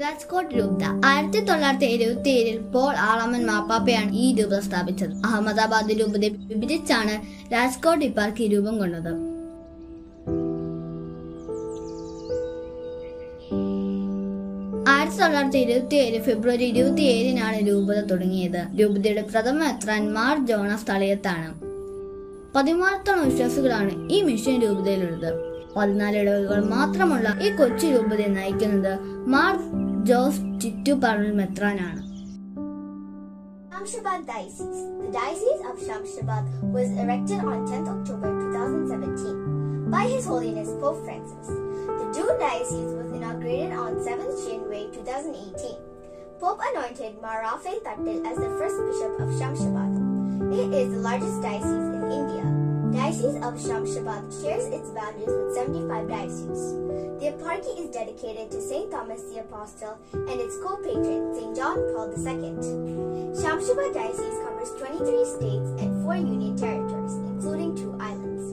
രാജ്കോട്ട് രൂപത ആയിരത്തി തൊള്ളായിരത്തി എഴുപത്തി ഏഴിൽ പോൾ ആളമൻ മാപ്പാപ്പയാണ് ഈ രൂപത സ്ഥാപിച്ചത് അഹമ്മദാബാദ് രൂപതയെ വിഭജിച്ചാണ് രാജ്കോട്ട് ഇപ്പാർക്ക് രൂപം കൊണ്ടത് ആയിരത്തി തൊള്ളായിരത്തി ഇരുപത്തി ഏഴ് ഫെബ്രുവരി ഇരുപത്തി ഏഴിനാണ് രൂപത തുടങ്ങിയത് രൂപതയുടെ പ്രഥമ എത്രാൻ മാർ ജോണസ് തളയത്താണ് പതിമൂന്നത്തോളം വിശ്വാസികളാണ് ഈ മിഷൻ രൂപതയിലുള്ളത് പതിനാല് ഇടവകൾ മാത്രമുള്ള ഈ കൊച്ചു രൂപതയെ നയിക്കുന്നത് മാർ ജോസ് ചിറ്റുപറൽ മെത്രാനാണ് Shamshabad Diocese. The Diocese of Shamshabad was erected on 10th October 2017 by His Holiness Pope Francis. The new diocese was inaugurated on 7th January 2018. Pope anointed Mar Raphael Tattil as the first bishop of Shamshabad. It is the largest diocese in India. Diocese of Shamshabad shares its boundaries with 75 dioceses. The eparchy is dedicated to St. Thomas the Apostle and its co-patron St. John Paul II. Shamshabad Diocese covers 23 states and 4 union territories, including two islands.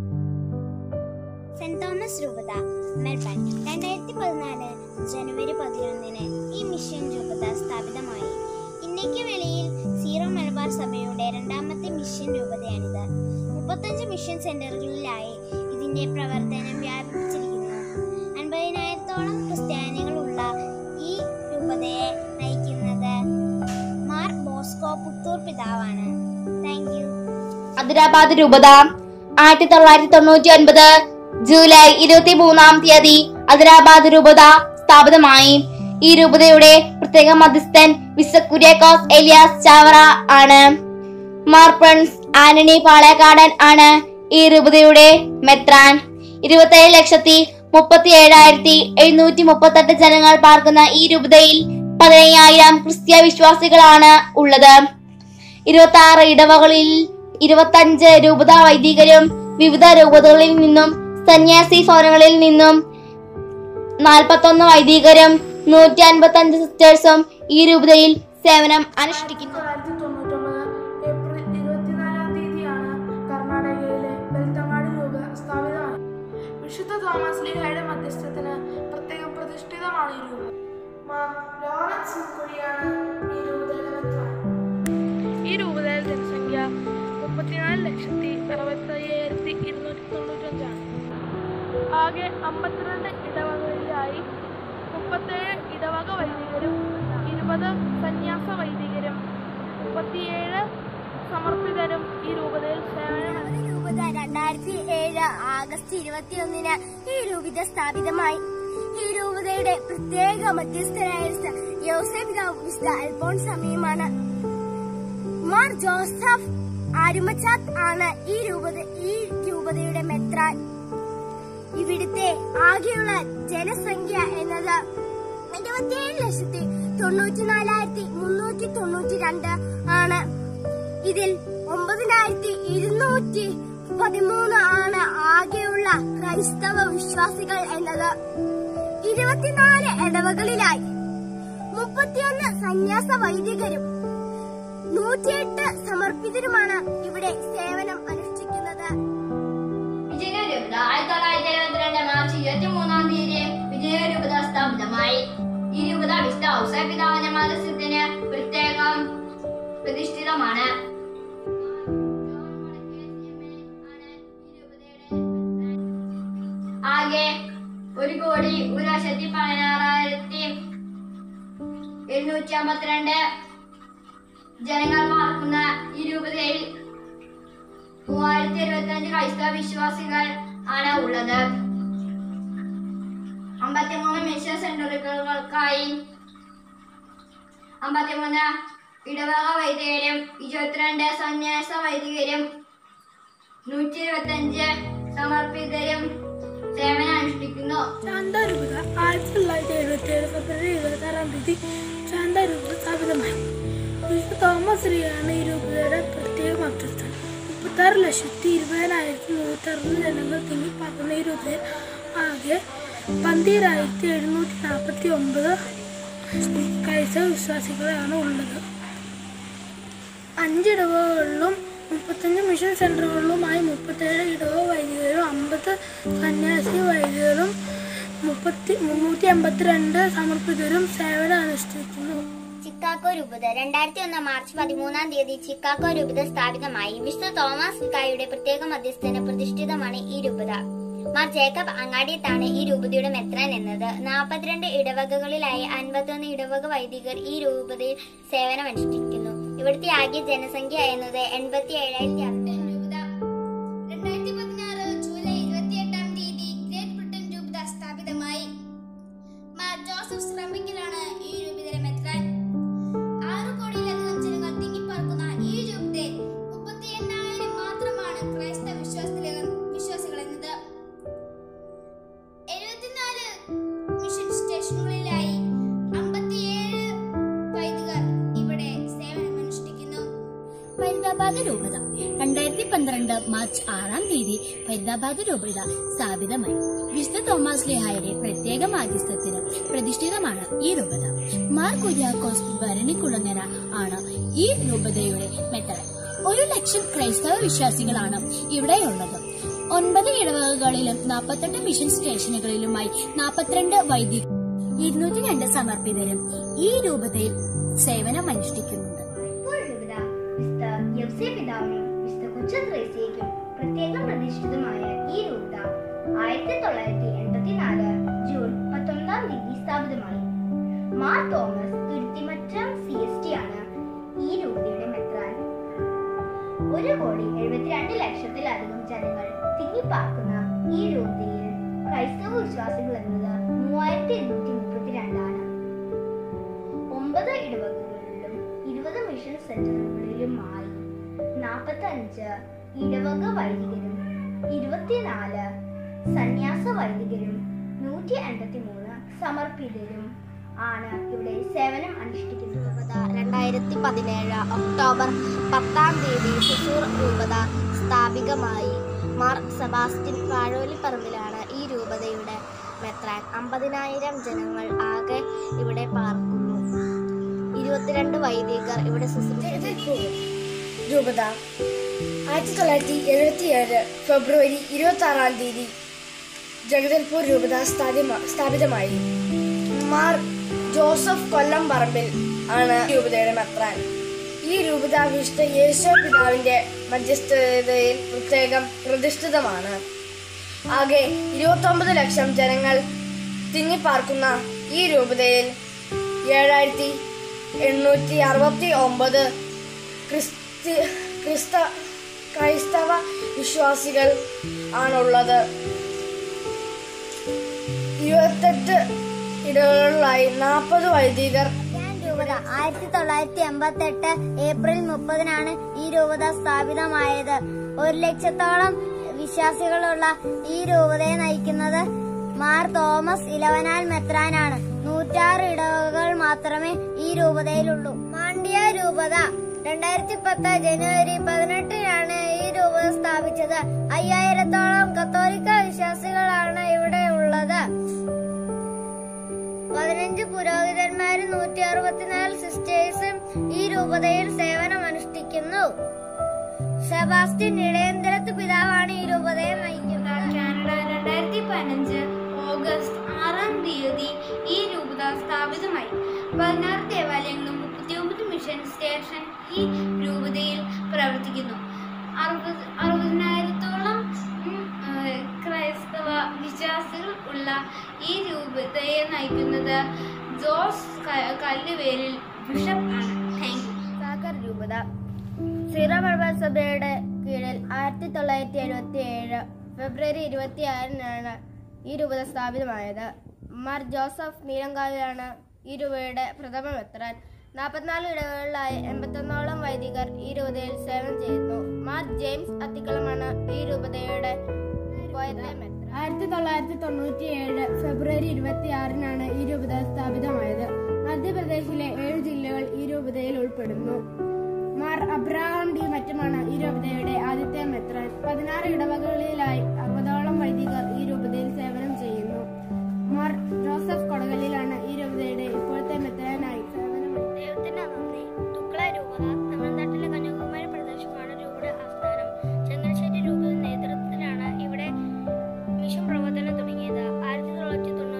Saint Thomas രൂപത Melbourne രണ്ടായിരത്തി പതിനാല് ജനുവരി പതിനൊന്നിന് ഈ mission രൂപത സ്ഥാപിതമായി ഇന്നേക്ക് വേളയിൽ zero Malabar സഭയുടെ രണ്ടാമത്തെ മിഷൻ രൂപതയാണിത് മുപ്പത്തഞ്ച് മിഷൻ സെന്ററുകളിലായി ഇതിന്റെ പ്രവർത്തനം വ്യാപിച്ചിരിക്കുന്നു അൻപതിനായിരത്തോളം ക്രിസ്ത്യാനികളുള്ള ഈ രൂപതയെ നയിക്കുന്നത് മാർ ബോസ്കോ പുത്തൂർ പിതാവാണ് താങ്ക് യു ഹൈദരാബാദ് രൂപത ആയിരത്തി തൊള്ളായിരത്തി തൊണ്ണൂറ്റി ഒൻപത് ജൂലൈ ഇരുപത്തി മൂന്നാം തീയതി ഹൈദരാബാദ് രൂപത സ്ഥാപിതമായി ഈ രൂപതയുടെ പ്രത്യേക മധ്യസ്ഥൻ വിസ കുര്യാക്കോസ് എലിയാസ് ചാവറ ആണ് മാർ പ്രിൻസ് ആന്റണി പാളയക്കാടൻ ആണ് ഈ രൂപതയുടെ മെത്രാൻ ഇരുപത്തേഴ് ലക്ഷത്തി മുപ്പത്തി ഏഴായിരത്തി എഴുന്നൂറ്റി മുപ്പത്തെട്ട് ജനങ്ങൾ പാർക്കുന്ന ഈ രൂപതയിൽ പതിനയ്യായിരം ക്രിസ്ത്യ വിശ്വാസികളാണ് ഉള്ളത് ഇരുപത്തി ആറ് ഇടവകളിൽ ഇരുപത്തഞ്ച് രൂപത വൈദികരും വിവിധ രൂപതകളിൽ നിന്നും സന്യാസി ഭവനങ്ങളിൽ നിന്നും നാൽപ്പത്തൊന്ന് വൈദികരും നൂറ്റി അൻപത്തി അഞ്ച് സിസ്റ്റേഴ്സും ഈ രൂപതയിൽ സേവനം അനുഷ്ഠിക്കുന്നു തൊള്ളായിരത്തി തൊണ്ണൂറ്റൊമ്പത് ഏപ്രിൽ ഇരുപത്തിനാലാം തീയതിയാണ് കർണാടകയിലെ ബെൽത്തങ്ങാടി രൂപത സ്ഥാപിതമായി വിശുദ്ധ തോമസ് ലീഹയുടെ മധ്യസ്ഥത്തിന് പ്രത്യേക പ്രതിഷ്ഠിതമാണ് ഈ രൂപ മാർ ലോറൻസ് മുക്കുഴിയാണ് ഈ രൂപതയുടെ മെത്രാൻ ഈ രൂപതയിൽ ജനസംഖ്യ മുപ്പത്തിനാല് ലക്ഷത്തി അറുപത്തി അയ്യായിരത്തി ഇരുന്നൂറ്റി തൊണ്ണൂറ്റഞ്ചാണ് ആകെ അമ്പത്തിരണ്ട് ഇടവകളിലായി മുപ്പത്തേഴ് ഇടവക വൈദികരും ഇരുപത് സന്യാസ വൈദികരും മുപ്പത്തിയേഴ് സമർപ്പിതരും ഈ രൂപതയിൽ സേവനം രൂപത രണ്ടായിരത്തി ഏഴ് ആഗസ്റ്റ് ഇരുപത്തിയൊന്നിന് ഈ രൂപത സ്ഥാപിതമായി ഈ രൂപതയുടെ പ്രത്യേക മധ്യസ്ഥനായ സ- യോസേഫ് പിതാവ് വിശുദ്ധ അൽഫോൺസ് സമയമാണ് മാർ ജോസഫ് ആരുമച്ചാത്ത് ആണ് ഈ രൂപത ഈ രൂപതയുടെ മെത്രാൻ ഇവിടുത്തെ ആകെയുള്ള ജനസംഖ്യ എന്നത് ഇരുപത്തിയേഴ് ലക്ഷത്തി തൊണ്ണൂറ്റി നാലായിരത്തി മുന്നൂറ്റി തൊണ്ണൂറ്റി രണ്ട് ആണ് ഇതിൽ ഒമ്പതിനായിരത്തി ഇരുന്നൂറ്റി പതിമൂന്ന് ആണ് ആകെയുള്ള ക്രൈസ്തവ വിശ്വാസികൾ എന്നത് ഇരുപത്തിനാല് ഇടവകളിലായി മുപ്പത്തിയൊന്ന് സന്യാസ വൈദികരും നൂറ്റിയെട്ട് സമർപ്പിതരുമാണ് ഇവിടെ സേവനം അനുഷ്ഠിക്കുന്നത് വിജയരൂപത ആയിരത്തി തൊള്ളായിരത്തി എഴുപത്തിരണ്ട് മാർച്ച് ഇരുപത്തി മൂന്നാം തീയതി വിജയരൂപത സ്ഥാപിതമായി ഈ രൂപത വിശുദ്ധ ഔസേപ്പ് പിതാവിന്റെ മതസ്ഥത്തിന് പ്രത്യേകം പ്രതിഷ്ഠിതമാണ് ആകെ ഒരു കോടി ഒരു ലക്ഷത്തി പതിനാറായിരത്തി എഴുന്നൂറ്റി അമ്പത്തിരണ്ട് ജനങ്ങൾ പാർക്കുന്ന ഈ രൂപതയിൽ മൂവായിരത്തി ഇരുപത്തിയഞ്ച് ക്രൈസ്തവ വിശ്വാസികൾ ആണ് ഉള്ളത് അമ്പത്തിമൂന്ന് മിഷൻ സെന്ററുകൾക്കായി അമ്പത്തിമൂന്ന് ഇടവക വൈദികരും ഇരുപത്തിരണ്ട് സന്യാസ വൈദികരും നൂറ്റി ഇരുപത്തിയഞ്ച് സമർപ്പിതരും സേവനം അനുഷ്ഠിക്കുന്നു ശാന്താരൂപത ആയിരത്തി തൊള്ളായിരത്തി എഴുപത്തി ഏഴ് ഫെബ്രുവരി ഇരുപത്തി ആറാം തീയതി ശാന്താരൂപത സ്ഥാപിതമായി വിശുദ്ധ തോമസ് ലീഗാണ് ഈ രൂപതയുടെ പ്രത്യേക മധ്യസ്ഥൻ മുപ്പത്താറ് ലക്ഷത്തി ഇരുപതിനായിരത്തി നൂറ്ററുപത് ജനങ്ങൾ തിങ്ങിപ്പാർക്കുന്ന ഈ രൂപതയിൽ ആകെ പന്തീരായിരത്തി എഴുന്നൂറ്റി നാൽപ്പത്തി ഒമ്പത് ക്രൈസ്തവ വിശ്വാസികളാണ് ഉള്ളത് അഞ്ചിടവകളിലും മുപ്പത്തഞ്ച് മിഷൻ സെന്ററുകളിലുമായി മുപ്പത്തേഴ് ഇടവ വൈദികരും അമ്പത് സന്യാസി വൈദികരും മുപ്പത്തി മുന്നൂറ്റി എൺപത്തിരണ്ട് സമർപ്പിതരും സേവനം അനുഷ്ഠിക്കുന്നു ചിക്കാഗോ രൂപത രണ്ടായിരത്തി ഒന്ന് മാർച്ച് പതിമൂന്നാം തീയതി ചിക്കാഗോ രൂപത സ്ഥാപിതമായി വിശുദ്ധ തോമസ് വിക്കായുടെ പ്രത്യേക മധ്യസ്ഥന് പ്രതിഷ്ഠിതമാണ് ഈ രൂപത മാർ ജേക്കബ് അങ്ങാടിയത്താണ് ഈ രൂപതയുടെ മെത്രാൻ എന്നത് നാൽപ്പത്തിരണ്ട് ഇടവകകളിലായി അൻപത്തൊന്ന് ഇടവക വൈദികർ ഈ രൂപതയിൽ സേവനമനുഷ്ഠിക്കുന്നു ഇവിടുത്തെ ആകെ ജനസംഖ്യ എന്നത് എൺപത്തി ഏഴായിരത്തി രണ്ടായിരത്തി പതിനാറ് ജൂലൈ ഇരുപത്തിയെട്ടാം തീയതി ഗ്രേറ്റ് ബ്രിട്ടൻ രൂപത സ്ഥാപിതമായി മാർ ജോസഫ് ശ്രമിക്കലാണ് ഈ രൂപതയിലെ മെത്രാൻ ആറു കോടിയിലധികം ജനങ്ങൾ തിങ്ങിപ്പാർക്കുന്ന ഈ രൂപതയിൽ മുപ്പത്തി എണ്ണായിരം മാത്രമാണ് ക്രൈസ്തവ വിശ്വാസത്തിലെ വിശ്വാസികൾ എന്നത് എഴുപത്തിനാല് മിഷൻ സ്റ്റേഷനുകളിലായി അമ്പത്തിയേഴ് വൈദികർ ഇവിടെ സേവനമനുഷ്ഠിക്കുന്നു ഫരീദാബാദ് രൂപത രണ്ടായിരത്തി പന്ത്രണ്ട് മാർച്ച് ആറാം തീയതി ഫരീദാബാദ് രൂപത സ്ഥാപിതമായി വിശുദ്ധ തോമസ് ലേഹായുടെ പ്രത്യേക മാധ്യസ്ഥത്തിന് പ്രതിഷ്ഠിതമാണ് ഈ രൂപത മാർ കുര്യാക്കോസ് ഭരണിക്കുളങ്ങര ആണ് ഈ രൂപതയുടെ മെത്തഡ് ഒരു ലക്ഷം ക്രൈസ്തവ വിശ്വാസികളാണ് ഇവിടെയുള്ളത് ഒൻപത് ഇടവകകളിലും നാൽപ്പത്തെട്ട് മിഷൻ സ്റ്റേഷനുകളിലുമായി നാൽപ്പത്തിരണ്ട് വൈദിക ഇരുന്നൂറ്റി രണ്ട് സമർപ്പിതരും ഈ രൂപതയിൽ സേവനം അനുഷ്ഠിക്കുന്നുണ്ട് ഇപ്പോൾ രൂപത വിശുദ്ധ യവ്സേ പിതാവിനും വിശുദ്ധ കുച്ചത്രേസ്യയ്ക്കും പ്രത്യേകം പ്രതിഷ്ഠിതമായ ഈ രൂപത ആയിരത്തി തൊള്ളായിരത്തി എൺപത്തിനാല് ജൂൺ പത്തൊമ്പതാം തീയതി സ്ഥാപിതമായി Mar Thomas Thuruthimattam C S T ആണ് ഈ രൂപതയുടെ മെത്രാൻ ഒരു കോടി എഴുപത്തിരണ്ട് ലക്ഷത്തിലധികം ജനങ്ങൾ തിങ്ങിപ്പാർക്കുന്ന ഈ രൂപതയിൽ ക്രൈസ്തവ വിശ്വാസികൾ എന്നത് മൂവായിരത്തി എണ്ണൂറ്റി മുപ്പത്തിരണ്ടാണ് ഒമ്പത് ഇടവകകളിലും ഇരുപത് മിഷൻ സെന്ററുകളിലുമായി നാൽപ്പത്തി അഞ്ച് ഇടവക വൈദികരും ഇരുപത്തിനാല് സന്യാസ വൈദികരും നൂറ്റി എൺപത്തി മൂന്ന് സമർപ്പിതരും ആണ് ഇവിടെ സേവനം അനുഷ്ഠിക്കുന്നത് രൂപത രണ്ടായിരത്തി പതിനേഴ് ഒക്ടോബർ പത്താം തീയതി തൃശൂർ രൂപത സ്ഥാപിതമായി മാർ സെബാസ്റ്റ്യൻ വാഴോലിപ്പറമ്പിലാണ് ഈ രൂപതയുടെ മെത്രാൻ അമ്പതിനായിരം ജനങ്ങൾ ആകെ ഇവിടെ പാർക്കുന്നു ഇരുപത്തിരണ്ട് വൈദികർ ഇവിടെ ശുശ്രൂഷിക്കുന്നു രൂപത ആയിരത്തി തൊള്ളായിരത്തി എഴുപത്തിയേഴ് ഫെബ്രുവരി ഇരുപത്തി ആറാം തീയതി ജഗദൽപൂർ രൂപത സ്ഥാപിതമ- സ്ഥാപിതമായി മാർ ജോസഫ് കൊല്ലം പറമ്പിൽ ആണ് രൂപതയുടെ മെത്രാൻ ഈ രൂപത വിശുദ്ധ യേശോ പിതാവിന്റെ മധ്യസ്ഥതയിൽ പ്രത്യേകം പ്രതിഷ്ഠിതമാണ് ആകെ ഇരുപത്തൊമ്പത് ലക്ഷം ജനങ്ങൾ തിങ്ങിപ്പാർക്കുന്ന ഈ രൂപതയിൽ ഏഴായിരത്തി എണ്ണൂറ്റി അറുപത്തി ഒമ്പത് ക്രിസ്തി ക്രിസ്ത ക്രൈസ്തവ വിശ്വാസികൾ ആണുള്ളത് ഇരുപത്തെട്ട് ഇടങ്ങളിലായി നാൽപ്പത് വൈദികർ ഞാൻ രൂപത ആയിരത്തി തൊള്ളായിരത്തി എൺപത്തി എട്ട് ഏപ്രിൽ മുപ്പതിനാണ് ഈ രൂപത സ്ഥാപിതമായത് ഒരു ലക്ഷത്തോളം വിശ്വാസികളുള്ള ഈ രൂപതയെ നയിക്കുന്നത് മാർ തോമസ് ഇലവനാൽ മെത്രാനാണ് നൂറ്റാറ് ഇടവകകൾ മാത്രമേ ഈ രൂപതയിലുള്ളൂ മാണ്ഡ്യ രൂപത രണ്ടായിരത്തി പത്ത് ജനുവരി പതിനെട്ടിനാണ് ഈ രൂപത സ്ഥാപിച്ചത് അയ്യായിരത്തോളം കത്തോലിക്ക വിശ്വാസികളാണ് ഇവിടെ ഉള്ളത് പതിനഞ്ച് പുരോഹിതന്മാരും നൂറ്റി അറുപത്തിനാല് സിസ്റ്റേഴ്സും ഈ രൂപതയിൽ സേവനം അനുഷ്ഠിക്കുന്നു സെബാസ്റ്റ്യൻ ഇടയന്തരത്ത് പിതാവാണ് ഈ രൂപതയെ നയിക്കുന്നത് കാനഡ രണ്ടായിരത്തി പതിനഞ്ച് ഓഗസ്റ്റ് ആറാം തീയതി ഈ രൂപത സ്ഥാപിതമായി പതിനാറ് ദേവാലയങ്ങളും മുപ്പത്തിയൊമ്പത് മിഷൻ സ്റ്റേഷൻ ഈ രൂപതയിൽ പ്രവർത്തിക്കുന്നു അറുപത് അറുപതിനായിരത്തോളം ഉം, ഏഹ്, ക്രൈസ്തവ വിശ്വാസികൾ ഉള്ള ഈ രൂപതയെ നയിക്കുന്നത് ജോസ് ക- കല്ലുവേലിൽ ബിഷപ്പ് ആണ് താങ്ക് യു സാഗർ രൂപത സീറോ മലബാർ സഭയുടെ കീഴിൽ ആയിരത്തി തൊള്ളായിരത്തി എഴുപത്തി ഏഴ് ഫെബ്രുവരി ഇരുപത്തി ആറിനാണ് ഈ രൂപത സ്ഥാപിതമായത് മാർ ജോസഫ് നീലങ്കാവിലാണ് ഈ രൂപയുടെ പ്രഥമ മെത്രാൻ നാൽപ്പത്തിനാല് ഇടവുകളിലായി എൺപത്തൊന്നോളം വൈദികർ ഈ രൂപതയിൽ സേവനം ചെയ്യുന്നു മാർ ജെയിംസ് അത്തിക്കളമാണ് ഈ രൂപതയുടെ ഇപ്പോഴത്തെ മെത്രാൻ ആയിരത്തി തൊള്ളായിരത്തി തൊണ്ണൂറ്റി ഏഴ് ഫെബ്രുവരി ഇരുപത്തി ആറിനാണ് ഈ രൂപത സ്ഥാപിതമായത് മധ്യപ്രദേശിലെ ഏഴ് ജില്ലകൾ ഈ രൂപതയിൽ ഉൾപ്പെടുന്നു മാർ അബ്രഹാം ഡി മറ്റുമാണ് ഈ രൂപതയുടെ ആദ്യത്തെ മെത്രാൻ പതിനാറ് ഇടവകളിലായി അറുപതോളം വൈദികർ ഈ രൂപതയിൽ സേവനം ചെയ്യുന്നു മാർ ജോസഫ് കൊടകലിലാണ് ഈ രൂപതയുടെ ഇപ്പോഴത്തെ മെത്രാനായി സേവനം ദൈവത്തിന്റെ നന്ദി തുക്കള രൂപത തമിഴ്നാട്ടിലെ കന്യാകുമാരി പ്രദേശമാണ് രൂപയുടെ ആസ്ഥാനം ചങ്ങനാശ്ശേരി രൂപത നേതൃത്വത്തിലാണ് ഇവിടെ മിഷൻ പ്രവർത്തനം തുടങ്ങിയത് ആയിരത്തി തൊള്ളായിരത്തി തൊണ്ണൂറ്റി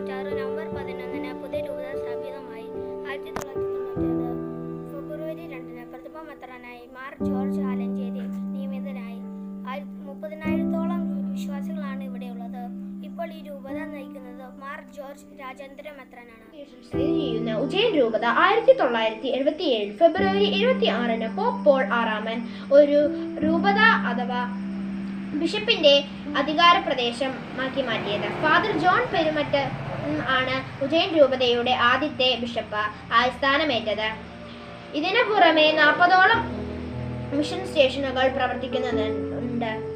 ജോർജ് രാജേന്ദ്ര മെത്രാനാണ് സ്ഥിതി ചെയ്യുന്ന ഉജയൻ രൂപത ആയിരത്തി തൊള്ളായിരത്തി എഴുപത്തി ഏഴ് ഫെബ്രുവരി ഇരുപത്തി ആറിന് പോപ്പ് പോൾ ആറാമൻ ഒരു രൂപത അഥവാ ബിഷപ്പിന്റെ അധികാര പ്രദേശമാക്കി മാറ്റിയത് ഫാദർ ജോൺ പെരുമറ്റ് ഉം, ആണ് ഉജയൻ രൂപതയുടെ ആദ്യത്തെ ബിഷപ്പ് ആയി സ്ഥാനമേറ്റത് ഇതിനു പുറമെ നാൽപ്പതോളം മിഷൻ സ്റ്റേഷനുകൾ പ്രവർത്തിക്കുന്നുണ്ട്